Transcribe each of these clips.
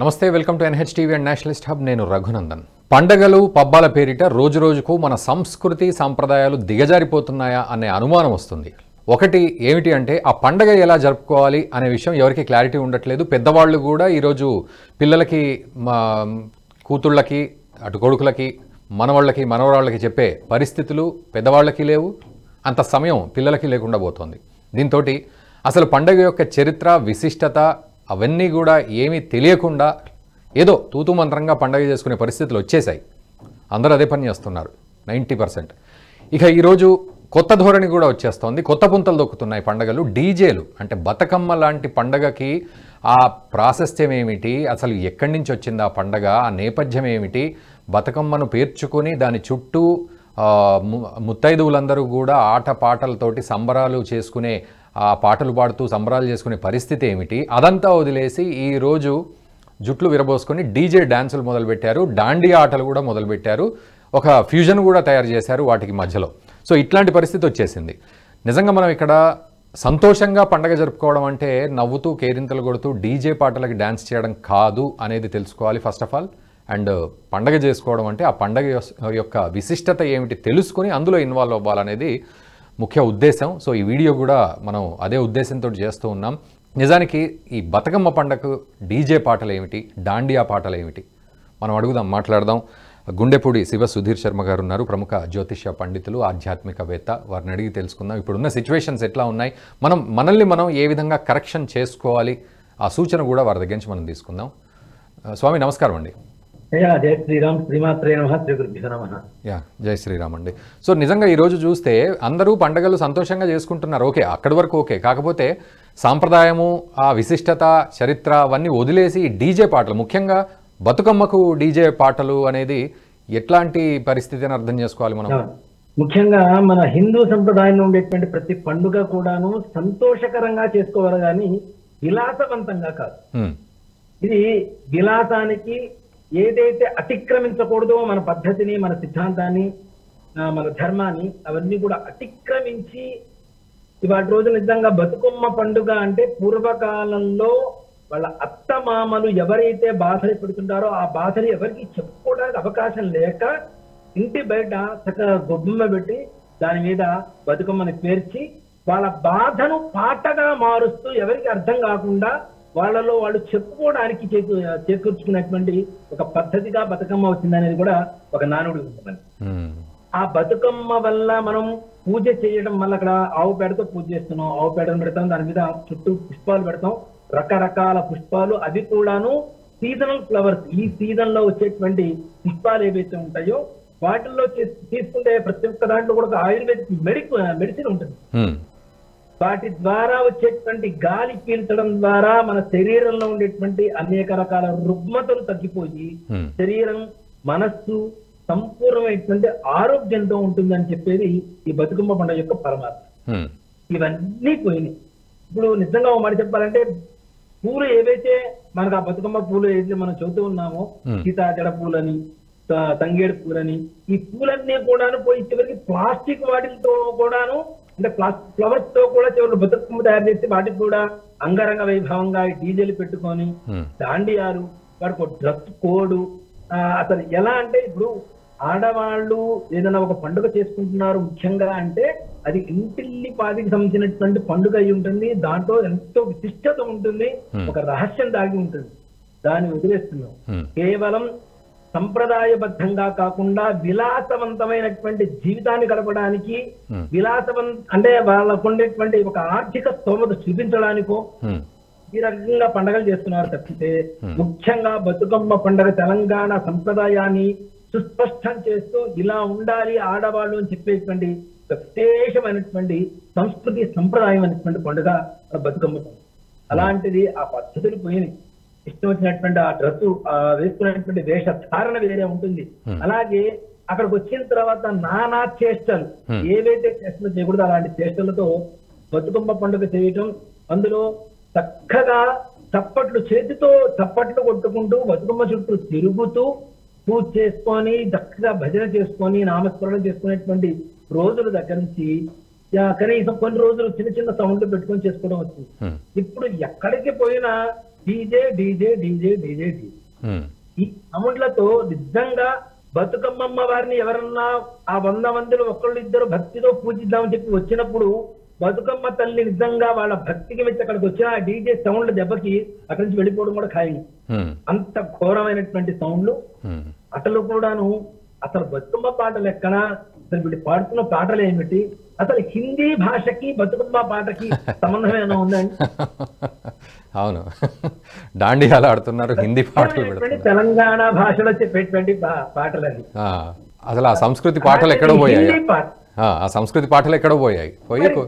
నమస్తే welcome to NH TV and nationalist hub నేను రఘునందన్ పండగలు పబ్బాల పేరిట రోజు రోజుకు మన సంస్కృతి సాంప్రదాయాలు దిగజారిపోతున్నాయా అనే అనుమానం వస్తుంది ఒకటి ఏమిటి అంటే ఆ పండగ ఎలా జరుపుకోవాలి అనే విషయం ఎవరికి క్లారిటీ ఉండట్లేదు పెద్దవాళ్ళు కూడా ఈరోజు పిల్లలకి మా కూతుళ్ళకి అటు కొడుకులకి మనవాళ్ళకి మనవరాళ్ళకి చెప్పే పరిస్థితులు పెద్దవాళ్ళకి లేవు అంత సమయం పిల్లలకి లేకుండా పోతుంది దీంతో అసలు పండగ యొక్క చరిత్ర విశిష్టత అవన్నీ కూడా ఏమీ తెలియకుండా ఏదో తూతు మంత్రంగా పండగ చేసుకునే పరిస్థితులు వచ్చేసాయి అందరూ అదే పని చేస్తున్నారు నైంటీ పర్సెంట్ ఇక ఈరోజు కొత్త ధోరణి కూడా వచ్చేస్తోంది కొత్త పుంతలు దొక్కుతున్నాయి పండగలు డీజేలు అంటే బతుకమ్మ లాంటి పండగకి ఆ ప్రాశస్త్యం ఏమిటి అసలు ఎక్కడి నుంచి వచ్చింది ఆ పండగ ఆ నేపథ్యం ఏమిటి బతుకమ్మను పేర్చుకొని దాని చుట్టూ ఆ, ము- ముత్తైదువులందరూ కూడా ఆట పాటలతోటి సంబరాలు చేసుకునే ఆ పాటలు పాడుతూ సంబరాలు చేసుకునే పరిస్థితి ఏమిటి అదంతా వదిలేసి ఈరోజు జుట్లు విరబోసుకొని డీజే డ్యాన్సులు మొదలుపెట్టారు దాండియా ఆటలు కూడా మొదలుపెట్టారు ఒక ఫ్యూజన్ కూడా తయారు చేశారు వాటికి మధ్యలో సో ఇట్లాంటి పరిస్థితి వచ్చేసింది నిజంగా మనం ఇక్కడ సంతోషంగా పండగ జరుపుకోవడం అంటే నవ్వుతూ కేరింతలు కొడుతూ డీజే పాటలకి డ్యాన్స్ చేయడం కాదు అనేది తెలుసుకోవాలి ఫస్ట్ ఆఫ్ ఆల్ అండ్ పండగ చేసుకోవడం అంటే ఆ పండగ యొస్- యొక్క విశిష్టత ఏమిటి తెలుసుకొని అందులో ఇన్వాల్వ్ అవ్వాలనేది ముఖ్య ఉద్దేశం సో ఈ వీడియో కూడా మనం అదే ఉద్దేశంతో చేస్తూ ఉన్నాం నిజానికి ఈ బతుకమ్మ పండగకు డీజే పాటలు ఏమిటి దాండియా పాటలు ఏమిటి మనం అడుగుదాం మాట్లాడదాం గుండెపూడి శివ సుధీర్ శర్మ గారు ఉన్నారు ప్రముఖ జ్యోతిష్య పండితులు ఆధ్యాత్మికవేత్త వారిని అడిగి తెలుసుకుందాం ఇప్పుడున్న సిచ్యువేషన్స్ ఎట్లా ఉన్నాయి మనం మనల్ని మనం ఏ విధంగా కరెక్షన్ చేసుకోవాలి ఆ సూచన కూడా వారి దగ్గర నుంచి మనం తీసుకుందాం ఆ, స్వామి నమస్కారం అండి అయ్యా జయ శ్రీరామ్ శ్రీమాత్రే నమ శ్రీ గురుభ్యో నమ యా జై శ్రీరామ్ అండి సో నిజంగా ఈరోజు చూస్తే అందరూ పండగలు సంతోషంగా చేసుకుంటున్నారు ఓకే అక్కడి వరకు ఓకే కాకపోతే సాంప్రదాయము ఆ విశిష్టత చరిత్ర అవన్నీ వదిలేసి డీజే పాటలు ముఖ్యంగా బతుకమ్మకు డీజే పాటలు అనేది ఎట్లాంటి పరిస్థితి అని అర్థం చేసుకోవాలి మనం ముఖ్యంగా మన హిందూ సంప్రదాయంలో ఉండేటువంటి ప్రతి పండుగ కూడాను సంతోషకరంగా చేసుకోవాలి కానీ విలాసవంతంగా కాదు హ్మ్, ఇది విలాసానికి ఏదైతే అతిక్రమించకూడదో మన పద్ధతిని మన సిద్ధాంతాన్ని ఆ, మన ధర్మాన్ని అవన్నీ కూడా అతిక్రమించి ఇవాటి రోజు నిజంగా బతుకమ్మ పండుగ అంటే పూర్వకాలంలో వాళ్ళ అత్త మామలు ఎవరైతే బాధలు పెడుతుంటారో ఆ బాధలు ఎవరికి చెప్పుకోవడానికి అవకాశం లేక ఇంటి బయట చక్కగా గొబ్బెమ్మ పెట్టి దాని మీద బతుకమ్మని పేర్చి వాళ్ళ బాధను పాటగా మారుస్తూ ఎవరికి అర్థం కాకుండా వాళ్ళలో వాళ్ళు చెప్పుకోవడానికి చేకూ చేకూర్చుకున్నటువంటి ఒక పద్ధతిగా బతుకమ్మ వచ్చిందనేది కూడా ఒక నానుడు ఉంటుంది హ్మ్, ఆ బతుకమ్మ వల్ల మనం పూజ చేయడం వల్ల అక్కడ ఆవు పేడతో పూజ చేస్తున్నాం ఆవు పేడను పెడతాం దాని మీద చుట్టూ పుష్పాలు పెడతాం రకరకాల పుష్పాలు అవి కూడాను సీజనల్ ఫ్లవర్స్ ఈ సీజన్ లో వచ్చేటువంటి పుష్పాలు ఏవైతే ఉంటాయో వాటిల్లో చే- తీసుకుంటే ప్రతి ఒక్క దాంట్లో కూడా ఒక ఆయుర్వేదిక్ మెడి మెడిసిన్ ఉంటుంది హ్మ్, వాటి ద్వారా వచ్చేటువంటి గాలి పీల్చడం ద్వారా మన శరీరంలో ఉండేటువంటి అనేక రకాల రుగ్మతలు తగ్గిపోయి హ్మ్, శరీరం మనస్సు సంపూర్ణమైనటువంటి ఆరోగ్యంతో ఉంటుందని చెప్పేది ఈ బతుకమ్మ పండుగ యొక్క పరమాత్మ హ్మ్, ఇవన్నీ పోయినాయి ఇప్పుడు నిజంగా ఒక మాట చెప్పాలంటే పూలు ఏవైతే మనకు ఆ బతుకమ్మ పూలు ఏదైతే మనం చెబుతూ ఉన్నామో Hmm. సీతాజడ పూలని త- తంగేడు పూలని ఈ పూలన్నీ కూడాను పోయి చివరికి ప్లాస్టిక్ వాటితో కూడాను అంటే ప్లాస్టిక్ ఫ్లవర్స్ తో కూడా చివరికి బతుకమ్మ తయారు చేసి వాటికి కూడా అంగరంగ వైభవంగా ఈ డీజేలు పెట్టుకొని హ్మ్, దాండియాలు వాడికి ఒక డ్రెస్ కోడ్ ఆ, అసలు ఎలా అంటే ఇప్పుడు ఆడవాళ్ళు ఏదైనా ఒక పండుగ చేసుకుంటున్నారు ముఖ్యంగా అంటే అది ఇంటిల్లి పాదికి సంబంధించినటువంటి పండుగ అయి ఉంటుంది దాంట్లో ఎంతో విశిష్టత ఉంటుంది Hmm. ఒక రహస్యం దాగి ఉంటుంది దాన్ని వదిలేస్తున్నాం హ్మ్, కేవలం సంప్రదాయబద్ధంగా కాకుండా విలాసవంతమైనటువంటి జీవితాన్ని గడపడానికి Hmm. విలాసవం అంటే వాళ్ళకు ఉండేటువంటి ఒక ఆర్థిక స్తోమత చూపించడానికో హ్మ్, ఈ రకంగా పండగలు చేస్తున్నారు తప్పితే ముఖ్యంగా బతుకమ్మ పండగ తెలంగాణ సంప్రదాయాన్ని సుస్పష్టం చేస్తూ ఇలా ఉండాలి ఆడవాళ్ళు అని చెప్పేటువంటి ఒక విశేషమైనటువంటి సంస్కృతి సంప్రదాయం అనేటువంటి పండుగ మన బతుకమ్మ పండుగ అలాంటిది ఆ పద్ధతులు పోయినాయి ఇష్టం వచ్చినటువంటి ఆ డ్రెస్ వేసుకున్నటువంటి వేషధారణ వేరే ఉంటుంది అలాగే అక్కడికి వచ్చిన తర్వాత నానా చేష్టలు Hmm. ఏవైతే చేష్టలు చేయకూడదు అలాంటి చేష్టలతో బతుకమ్మ పండుగ చేయటం అందులో చక్కగా చప్పట్లు చేతితో చప్పట్లు కొట్టుకుంటూ బతుకమ్మ చుట్టూ తిరుగుతూ పూజ చేసుకొని చక్కగా భజన చేసుకొని నామస్మరణ చేసుకునేటువంటి రోజుల దగ్గర నుంచి యా, కనీసం కొన్ని రోజులు చిన్న చిన్న సౌండ్లు పెట్టుకొని చేసుకోవడం వచ్చింది హ్మ్, ఇప్పుడు ఎక్కడికి పోయినా DJ DJ DJ DJ DJ ఉమ్, ఈ సౌండ్లతో నిజంగా బతుకమ్మమ్మ వారిని ఎవరన్నా ఆ వంద మందిలో ఒకళ్ళు ఇద్దరు భక్తితో పూజిద్దామని చెప్పి వచ్చినప్పుడు బతుకమ్మ తల్లి నిజంగా వాళ్ళ భక్తికి మెచ్చి అక్కడికి వచ్చిన ఆ డీజే సౌండ్ దెబ్బకి అక్కడి నుంచి వెళ్ళిపోవడం కూడా ఖాయం ఉమ్, అంత ఘోరమైనటువంటి సౌండ్లు ఉమ్. అసలు కూడాను అసలు బతుకమ్మ పాటలు ఎక్కడ అసలు వీళ్ళు పాడుతున్న పాటలు ఏమిటి అసలు హిందీ భాషకి బతుకమ్మ పాటకి సంబంధం ఏమైనా ఉందండి అవును దాండియాలు ఆడుతున్నారు హిందీ పాటలు పెడుతున్నారు తెలంగాణ భాషలో చెప్పేటువంటి పా- పాటలది ఆ, అసలు ఆ సంస్కృతి పాటలు ఎక్కడో పోయాయి హిందీ పాట ఆ, ఆ సంస్కృతి పాటలు ఎక్కడో పోయాయి పోయి కొ-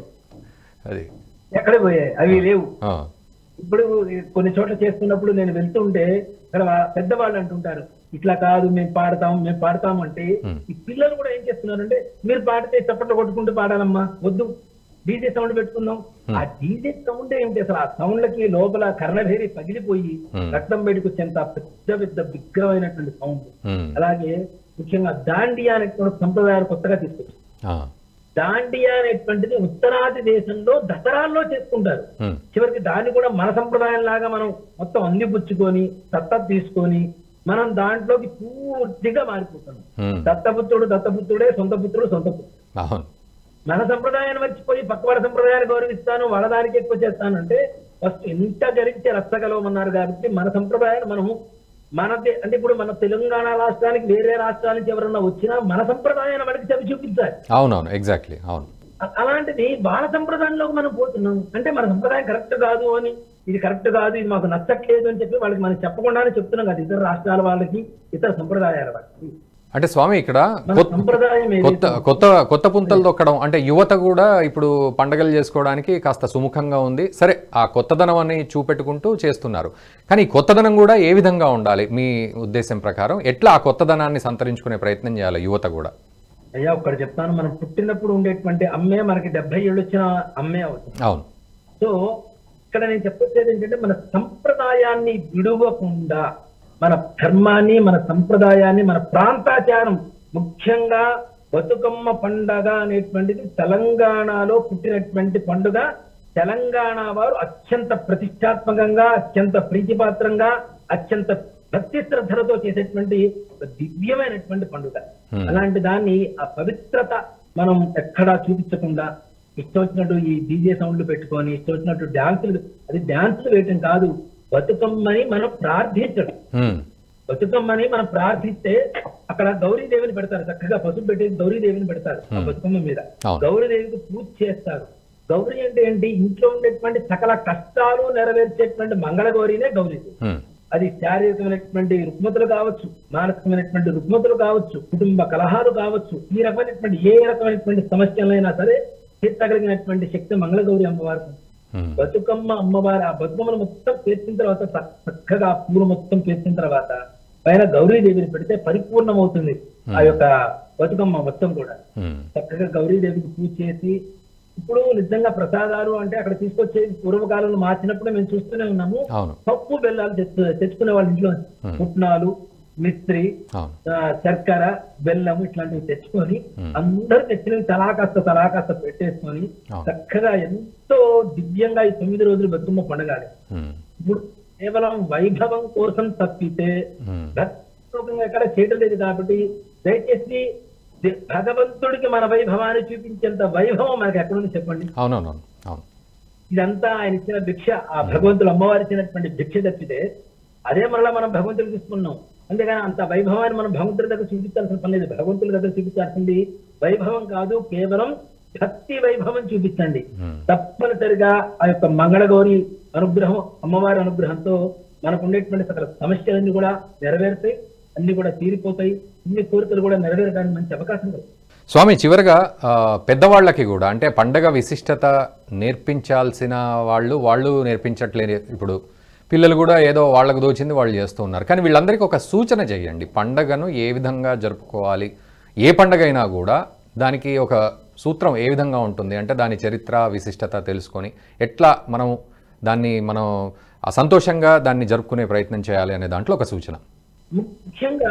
అది ఎక్కడ పోయాయి అవి లేవు ఆ, ఇప్పుడు కొన్ని చోట్ల చేస్తున్నప్పుడు నేను వెళ్తుంటే ఇక్కడ వా- పెద్దవాళ్ళు అంటుంటారు ఇట్లా కాదు మేము పాడతాం మేము పాడతాం అంటే Hmm. ఈ పిల్లలు కూడా ఏం చేస్తున్నారంటే మీరు పాడితే చప్పట్లు కొట్టుకుంటూ పాడాలమ్మా వద్దు డీజే సౌండ్ పెట్టుకుందాం ఆ డీజే సౌండ్ ఏమిటి అసలు ఆ సౌండ్లకి లోపల కర్ణభేరి పగిలిపోయి Hmm. రక్తం బయటకు వచ్చేంత పెద్ద పెద్ద బిగ్గరమైనటువంటి సౌండ్ ఉమ్, అలాగే ముఖ్యంగా దాండియా అనేటువంటి సంప్రదాయాలు కొత్తగా తీసుకొచ్చారు ఆ, దాండియా అనేటువంటిది ఉత్తరాది దేశంలో దసరాల్లో చేసుకుంటారు ఉమ్, చివరికి దాన్ని కూడా మన సంప్రదాయం లాగా మనం మొత్తం అందిపుచ్చుకొని దత్త తీసుకొని మనం దాంట్లోకి పూర్తిగా మారిపోతున్నాం ఉమ్, దత్తపుత్రుడు దత్తపుత్రుడే సొంత పుత్రుడు సొంత పుత్రుడు అవును మన సంప్రదాయాన్ని మర్చిపోయి పక్కవాడి సంప్రదాయాన్ని గౌరవిస్తాను వాళ్ళదానికి ఎక్కువ చేస్తాను అంటే ఫస్ట్ ఎంత గరించి రచ్చగలవమన్నారు కాబట్టి మన సంప్రదాయాన్ని మనము మన దే- అంటే ఇప్పుడు మన తెలంగాణ రాష్ట్రానికి వేరే రాష్ట్రాల నుంచి ఎవరన్నా వచ్చినా మన సంప్రదాయాన్ని మనకి చవి చూపించాలి అవునవును ఎగ్జాక్ట్లీ అవును అ- అలాంటిది వాళ్ళ సంప్రదాయంలోకి మనం పోతున్నాం అంటే మన సంప్రదాయం కరెక్ట్ కాదు అని ఇది కరెక్ట్ కాదు ఇది మాకు నచ్చట్లేదు అని చెప్పి వాళ్ళకి మనం చెప్పకుండానే చెప్తున్నాం కదా ఇతర రాష్ట్రాల వాళ్ళకి ఇతర సంప్రదాయాల వాళ్ళకి అంటే స్వామి ఇక్కడ మన కొత్త సంప్రదాయం ఏదైతే కొత్త కొత్త కొత్త పుంతలు దొక్కడం అంటే యువత కూడా ఇప్పుడు పండగలు చేసుకోవడానికి కాస్త సుముఖంగా ఉంది సరే ఆ కొత్తదనం అని చూపెట్టుకుంటూ చేస్తున్నారు కానీ ఈ కొత్తదనం కూడా ఏ విధంగా ఉండాలి మీ ఉద్దేశం ప్రకారం ఎట్లా ఆ కొత్తదనాన్ని సంతరించుకునే ప్రయత్నం చేయాలి యువత కూడా అయ్యా ఒక్కటి చెప్తాను మనం పుట్టినప్పుడు ఉండేటువంటి అమ్మే మనకి డెబ్బై ఏళ్ళు వచ్చిన అమ్మే అవుతుంది అవును సో ఇక్కడ నేను చెప్పొచ్చేది ఏంటంటే మన సంప్రదాయాన్ని విడువకుండా మన ధర్మాన్ని మన సంప్రదాయాన్ని మన ప్రాంతాచారం ముఖ్యంగా బతుకమ్మ పండగ అనేటువంటిది తెలంగాణలో పుట్టినటువంటి పండుగ తెలంగాణ వారు అత్యంత ప్రతిష్టాత్మకంగా అత్యంత ప్రీతిపాత్రంగా అత్యంత భక్తి శ్రద్ధలతో చేసేటువంటి ఒక దివ్యమైనటువంటి పండుగ Hmm. అలాంటి దాన్ని ఆ పవిత్రత మనం ఎక్కడా చూపించకుండా ఇష్టం వచ్చినట్టు ఈ డీజే సౌండ్లు పెట్టుకొని ఇష్టం వచ్చినట్టు డాన్సులు అది డాన్సులు వేయటం కాదు బతుకమ్మని మనం ప్రార్థించడం ఉమ్, బతుకమ్మని మనం ప్రార్థిస్తే అక్కడ గౌరీదేవిని పెడతారు చక్కగా పసుపు పెట్టి గౌరీదేవిని పెడతారు ఆ Hmm. బతుకమ్మ మీద అవును. గౌరీదేవికి పూజ చేస్తారు గౌరీ అంటే ఏంటి ఇంట్లో ఉండేటువంటి సకల కష్టాలు నెరవేర్చేటువంటి మంగళగౌరినే గౌరీదేవి ఉమ్, అది శారీరకమైనటువంటి రుగ్మతులు కావచ్చు మానసికమైనటువంటి రుగ్మతులు కావచ్చు కుటుంబ కలహాలు కావచ్చు ఈ రకమైనటువంటి ఏ రకమైనటువంటి సమస్యలైనా సరే తీర్చగలిగినటువంటి శక్తి మంగళగౌరి అమ్మవారికి ఉంది. ఉమ్, బతుకమ్మ అమ్మవారు ఆ బతుకమ్మను మొత్తం పేర్చిన తర్వాత చ- చక్కగా ఆ పూలు మొత్తం పేర్చిన తర్వాత పైన గౌరీదేవిని పెడితే పరిపూర్ణమవుతుంది ఆ యొక్క బతుకమ్మ మొత్తం కూడా ఉమ్, చక్కగా గౌరీదేవికి పూజ చేసి ఇప్పుడు నిజంగా ప్రసాదాలు అంటే అక్కడ తీసుకొచ్చే పూర్వకాలంలో మార్చినప్పుడు మేము చూస్తూనే ఉన్నాము అవును పప్పు బెల్లాలు తెచ్చు తెచ్చుకునే వాళ్ళ ఇంట్లో Hmm. పుట్నాలు మిస్త్రి అవును ఆ, చక్కెర బెల్లం ఇట్లాంటివి తెచ్చుకొని Hmm. అందరూ తెచ్చినవి తలా కాస్త తలా కాస్త పెట్టేసుకొని అవును. చక్కగా ఎంతో దివ్యంగా ఈ తొమ్మిది రోజులు బతుకమ్మ పండగాలి ఉమ్, ఇప్పుడు కేవలం వైభవం కోసం తప్పితే ఉమ్, భక్తిపూర్వకంగా ఎక్కడ చేయడం లేదు కాబట్టి దయచేసి దే- భగవంతుడికి మన వైభవాన్ని చూపించేంత వైభవం మనకి ఎక్కడుంది చెప్పండి అవునవునవును అవును ఇదంతా ఆయన ఇచ్చిన భిక్ష ఆ భగవంతుడు అమ్మవారు ఇచ్చినటువంటి భిక్ష తప్పితే అదే మరలా మనం భగవంతుడు తీసుకున్నాం అంతేగాని అంత వైభవాన్ని మనం భగవంతుడి దగ్గర చూపించాల్సిన పని లేదు భగవంతుడి దగ్గర చూపించాల్సింది వైభవం కాదు కేవలం భక్తి వైభవం చూపించండి ఉమ్, తప్పనిసరిగా ఆ యొక్క మంగళగౌరి అనుగ్రహం అమ్మవారి అనుగ్రహంతో మనకు ఉండేటువంటి సకల సమస్యలన్నీ కూడా నెరవేరుతాయి అన్ని కూడా తీరిపోతాయి ఇన్ని కోరికలు కూడా నెరవేరడానికి మంచి అవకాశం కలుగుతుంది స్వామి చివరగా ఆ, పెద్దవాళ్ళకి కూడా అంటే పండగ విశిష్టత నేర్పించాల్సిన వాళ్ళు వాళ్ళు నేర్పించట్లేదు ఇప్పుడు పిల్లలు కూడా ఏదో వాళ్ళకు దోచింది వాళ్ళు చేస్తూ ఉన్నారు కానీ వీళ్ళందరికీ ఒక సూచన చేయండి పండగను ఏ విధంగా జరుపుకోవాలి ఏ పండగ అయినా కూడా దానికి ఒక సూత్రం ఏ విధంగా ఉంటుంది అంటే దాని చరిత్ర విశిష్టత తెలుసుకొని ఎట్లా మనం దాన్ని మనం ఆ సంతోషంగా దాన్ని జరుపుకునే ప్రయత్నం చేయాలి అనే దాంట్లో ఒక సూచన ముఖ్యంగా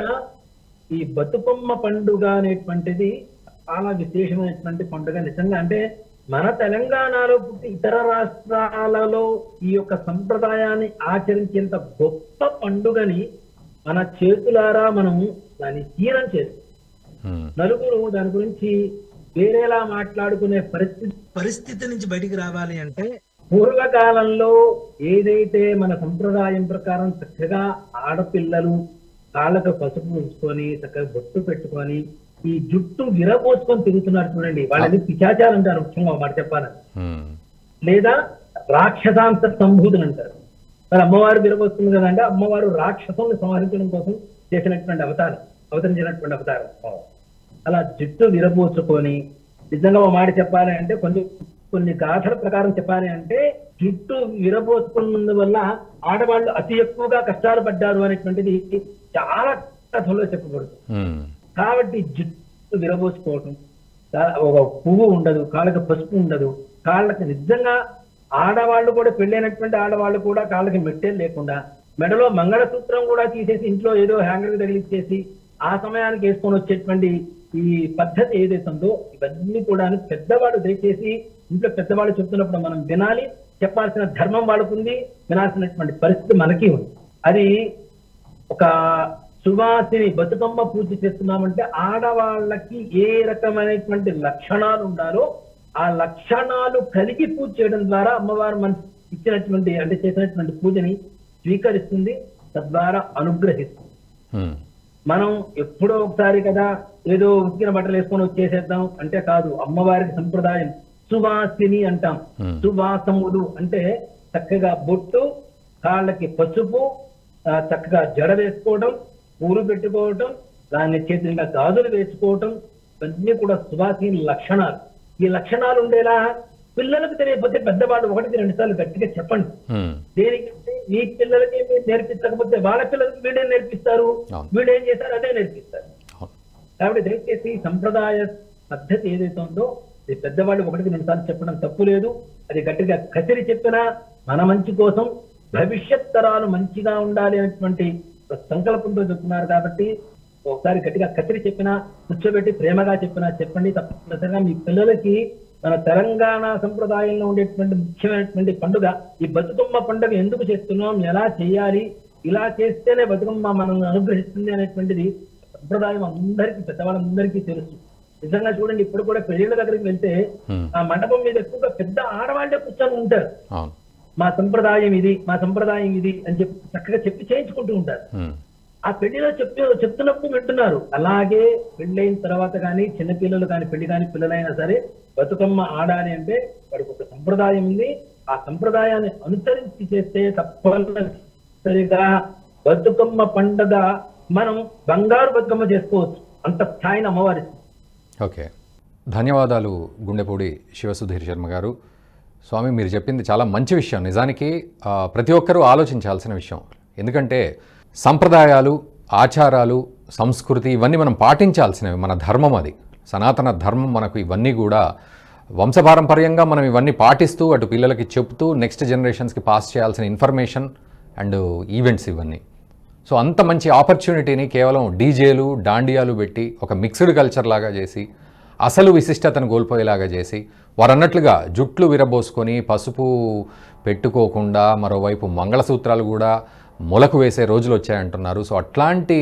ఈ బతుకమ్మ పండుగ అనేటువంటిది చాలా విశేషమైనటువంటి పండుగ నిజంగా అంటే మన తెలంగాణలో పుట్టి ఇతర రాష్ట్రాలలో ఈ యొక్క సంప్రదాయాన్ని ఆచరించేంత గొప్ప పండుగని మన చేతులారా మనం దాన్ని హీనం చేస్తాం ఉమ్, నలుగురు దాని గురించి వేరేలా మాట్లాడుకునే పరిస్థితి పరిస్థితి నుంచి బయటికి రావాలి అంటే పూర్వకాలంలో ఏదైతే మన సంప్రదాయం ప్రకారం చక్కగా ఆడపిల్లలు కాళ్ళకు పసుపు ఉంచుకొని చక్కగా బొట్టు పెట్టుకొని ఈ జుట్టు విరబోసుకొని తిరుగుతున్నారు చూడండి వాళ్ళని పిచాచాలు అంటారు ముఖ్యంగా ఒక మాట చెప్పాలని ఉమ్, లేదా రాక్షసాంత సంభూతులు అంటారు మరి అమ్మవారు విరబోస్తుంది కదంటే అమ్మవారు రాక్షసుల్ని సంహరించడం కోసం చేసినటువంటి అవతారం అవతరించినటువంటి అవతారం అలా జుట్టు విరబోచుకొని నిజంగా ఒక మాట చెప్పాలి అంటే కొంచెం కొన్ని గాథల ప్రకారం చెప్పాలి అంటే జుట్టు విరబోసుకున్నందు వల్ల ఆడవాళ్ళు అతి ఎక్కువగా కష్టాలు పడ్డారు అనేటువంటిది చాలా కథల్లో చెప్పబడుతుంది ఉమ్, కాబట్టి జుట్టు విరబోసుకోవటం కా- ఒక పువ్వు ఉండదు కాళ్ళకి పసుపు ఉండదు కాళ్ళకి నిజంగా ఆడవాళ్ళు కూడా పెళ్ళైనటువంటి ఆడవాళ్ళు కూడా కాళ్ళకి మెట్టేలు లేకుండా మెడలో మంగళసూత్రం కూడా తీసేసి ఇంట్లో ఏదో హ్యాంగర్ తగిలిచ్చేసి ఆ సమయానికి వేసుకొని వచ్చేటువంటి ఈ పద్ధతి ఏదైతే ఉందో ఇవన్నీ కూడా పెద్దవాడు దయచేసి ఇంట్లో పెద్దవాళ్ళు చెప్తున్నప్పుడు మనం వినాలి చెప్పాల్సిన ధర్మం వాళ్ళకుంది వినాల్సినటువంటి పరిస్థితి మనకి ఉంది అది ఒక సువాసిని బతుకమ్మ పూజ చేస్తున్నామంటే ఆడవాళ్ళకి ఏ రకమైనటువంటి లక్షణాలు ఉండాలో ఆ లక్షణాలు కలిగి పూజ చేయడం ద్వారా అమ్మవారు మన ఇచ్చినటువంటి అంటే చేసినటువంటి పూజని స్వీకరిస్తుంది తద్వారా అనుగ్రహిస్తుంది ఉమ్, మనం ఎప్పుడో ఒకసారి కదా ఏదో ఉతికిన బట్టలు వేసుకొని వచ్చేసేద్దాం అంటే కాదు అమ్మవారికి సంప్రదాయం సువాసిని అంటాం Hmm. సువాసములు అంటే చక్కగా బొట్టు కాళ్ళకి పసుపు ఆ, చక్కగా జడ వేసుకోవడం పూలు పెట్టుకోవటం దాన్ని చేతులుగా గాజులు వేసుకోవటం ఇవన్నీ కూడా సువాసిని లక్షణాలు ఈ లక్షణాలు ఉండేలా పిల్లలకు తెలియకపోతే పెద్దవాళ్ళు ఒకటికి రెండు సార్లు గట్టిగా చెప్పండి ఉమ్, దేనికంటే మీ పిల్లలకి మీరు నేర్పించకపోతే వాళ్ళ పిల్లలకి వీడే నేర్పిస్తారు అవును. వీడు ఏం చేస్తారు అదే నేర్పిస్తారు అవును. కాబట్టి దయచేసి సంప్రదాయ పద్ధతి ఏదైతే ఉందో అది పెద్దవాళ్ళు ఒకటికి రెండు సార్లు చెప్పడం తప్పు లేదు అది గట్టిగా కసిరి చెప్పినా మన మంచి కోసం భవిష్యత్ తరాలు మంచిగా ఉండాలి అనేటువంటి ఒక సంకల్పంతో చెప్తున్నారు కాబట్టి ఒకసారి గట్టిగా కసిరి చెప్పినా కూర్చోబెట్టి ప్రేమగా చెప్పినా చెప్పండి తప్పనిసరిగా మీ పిల్లలకి మన తెలంగాణ సంప్రదాయంలో ఉండేటువంటి ముఖ్యమైనటువంటి పండుగ ఈ బతుకమ్మ పండుగ ఎందుకు చేస్తున్నాం ఎలా చేయాలి ఇలా చేస్తేనే బతుకమ్మ మనల్ని అనుగ్రహిస్తుంది అనేటువంటిది సంప్రదాయం అందరికీ పెద్దవాళ్ళందరికీ తెలుసు నిజంగా చూడండి ఇప్పుడు కూడా పెళ్లిళ్ళ దగ్గరికి వెళ్తే ఉమ్, ఆ మండపం మీద ఎక్కువగా పెద్ద ఆడవాళ్ళే కూర్చొని ఉంటారు అవును మా సంప్రదాయం ఇది మా సంప్రదాయం ఇది అని చెప్పి చక్కగా చెప్పి చేయించుకుంటూ ఉంటారు ఉమ్, ఆ పెళ్లిలో చెప్తూ చెప్తున్నప్పుడు వింటున్నారు అలాగే పెళ్ళైన తర్వాత కానీ చిన్నపిల్లలు కానీ పెళ్లి కానీ పిల్లలైనా సరే బతుకమ్మ ఆడాలి అంటే వాడికి ఒక సంప్రదాయం ఉంది ఆ సంప్రదాయాన్ని అనుసరించి చేస్తే తప్పనిసరిగా బతుకమ్మ పండగ మనం బంగారు బతుకమ్మ చేసుకోవచ్చు అంత స్థాయిని అమ్మవారి ఓకే ధన్యవాదాలు గుండెపూడి శివసుధీర్ శర్మ గారు స్వామి మీరు చెప్పింది చాలా మంచి విషయం నిజానికి ఆ, ప్రతి ఒక్కరూ ఆలోచించాల్సిన విషయం ఎందుకంటే సంప్రదాయాలు ఆచారాలు సంస్కృతి ఇవన్నీ మనం పాటించాల్సినవి మన ధర్మం అది సనాతన ధర్మం మనకు ఇవన్నీ కూడా వంశపారంపర్యంగా మనం ఇవన్నీ పాటిస్తూ అటు పిల్లలకి చెప్తూ నెక్స్ట్ జనరేషన్స్కి పాస్ చేయాల్సిన ఇన్ఫర్మేషన్ అండ్ ఈవెంట్స్ ఇవన్నీ సో అంత మంచి ఆపర్చునిటీని కేవలం డీజేలు డాండియాలు పెట్టి ఒక మిక్స్డ్ కల్చర్ లాగా చేసి అసలు విశిష్టతను కోల్పోయేలాగా చేసి వారు అన్నట్లుగా జుట్లు విరబోసుకొని పసుపు పెట్టుకోకుండా మరోవైపు మంగళసూత్రాలు కూడా మొలకు వేసే రోజులు వచ్చాయంటున్నారు సో అట్లాంటి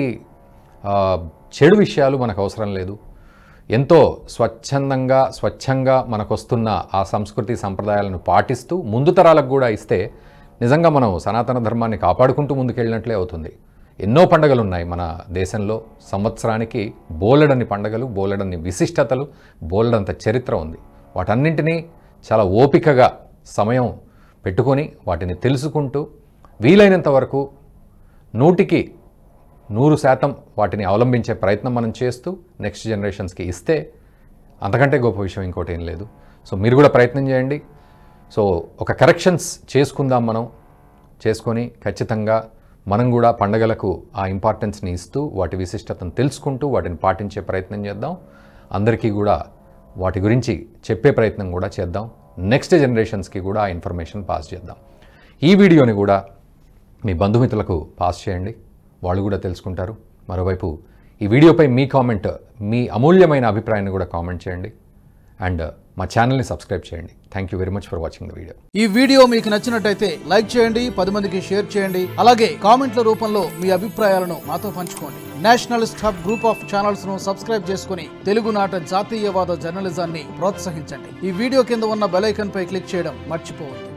ఆ, చెడు విషయాలు మనకు అవసరం లేదు ఎంతో స్వచ్ఛందంగా స్వచ్ఛంగా మనకొస్తున్న ఆ సంస్కృతి సంప్రదాయాలను పాటిస్తూ ముందు తరాలకు కూడా ఇస్తే నిజంగా మనం సనాతన ధర్మాన్ని కాపాడుకుంటూ ముందుకెళ్ళినట్లే అవుతుంది ఎన్నో పండుగలు ఉన్నాయి మన దేశంలో సంవత్సరానికి బోలెడన్ని పండుగలు బోలెడన్ని విశిష్టతలు బోలెడంత చరిత్ర ఉంది వాటన్నింటినీ చాలా ఓపికగా సమయం పెట్టుకొని వాటిని తెలుసుకుంటూ వీలైనంత వరకు నూటికి నూరు శాతం వాటిని అవలంబించే ప్రయత్నం మనం చేస్తూ నెక్స్ట్ జనరేషన్స్కి ఇస్తే అంతకంటే గొప్ప విషయం ఇంకోటి ఏం లేదు సో మీరు కూడా ప్రయత్నం చేయండి సో ఒక కరెక్షన్స్ చేసుకుందాం మనం చేసుకొని ఖచ్చితంగా మనం కూడా పండగలకు ఆ ఇంపార్టెన్స్ని ఇస్తూ వాటి విశిష్టతను తెలుసుకుంటూ వాటిని పాటించే ప్రయత్నం చేద్దాం అందరికీ కూడా వాటి గురించి చెప్పే ప్రయత్నం కూడా చేద్దాం నెక్స్ట్ జనరేషన్స్కి కూడా ఆ ఇన్ఫర్మేషన్ పాస్ చేద్దాం ఈ వీడియోని కూడా మీ బంధుమిత్రులకు పాస్ చేయండి వాళ్ళు కూడా తెలుసుకుంటారు మరోవైపు ఈ వీడియోపై మీ కామెంట్ మీ అమూల్యమైన అభిప్రాయాన్ని కూడా కామెంట్ చేయండి అండ్ మా ఛానల్ని సబ్స్క్రైబ్ చేయండి thank you very much for watching the video ఈ వీడియో మీకు నచ్చినట్టయితే లైక్ చేయండి పది మందికి షేర్ చేయండి అలాగే కామెంట్ల రూపంలో మీ అభిప్రాయాలను మాతో పంచుకోండి nationalist hub group of channels ను సబ్స్క్రైబ్ చేసుకుని తెలుగునాట జాతీయవాద జర్నలిజాన్ని ప్రోత్సహించండి ఈ వీడియో కింద ఉన్న బెల్ ఐకాన్ పై క్లిక్ చేయడం మర్చిపోవద్దు